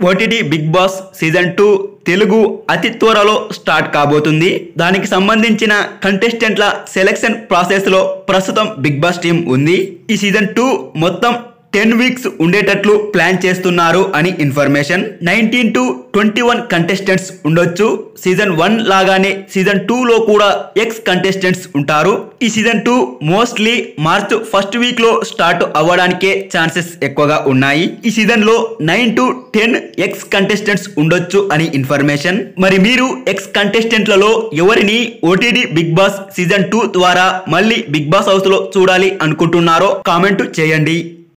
OTT Bigg Boss season two Telugu అతి త్వరలో start కాబోతుంది దానికి సంబంధించిన కంటెస్టెంట్ల సెలక్షన్ ప్రాసెస్లో ప్రస్తుతం బిగ్ బాస్ టీం ఉంది ఈ సీజన్ టూ మొత్తం టెన్ వీక్స్ ఉండేటట్లు ప్లాన్ చేస్తున్నారు అని information nineteen to twenty one contestants ఉండొచ్చు సీజన్ వన్ లాగానే సీజన్ టూ లో కూడా ఎక్స్ కంటెస్టెంట్స్ ఉంటారు ఈ season two mostly March first week లో స్టార్ట్ అవ్వడానికే ఛాన్సెస్ ఎక్కువగా ఉన్నాయి ఈ సీజన్ లో nine to ten ex contestants ఉండొచ్చు అని ఇన్ఫర్మేషన్ మరి మీరు ఎక్స్ కంటెస్టెంట్లలో ఎవరిని OTT Bigg Boss season two ద్వారా మళ్ళీ బిగ్ బాస్ హౌస్ లో చూడాలి అనుకుంటున్నారో కామెంట్ చేయండి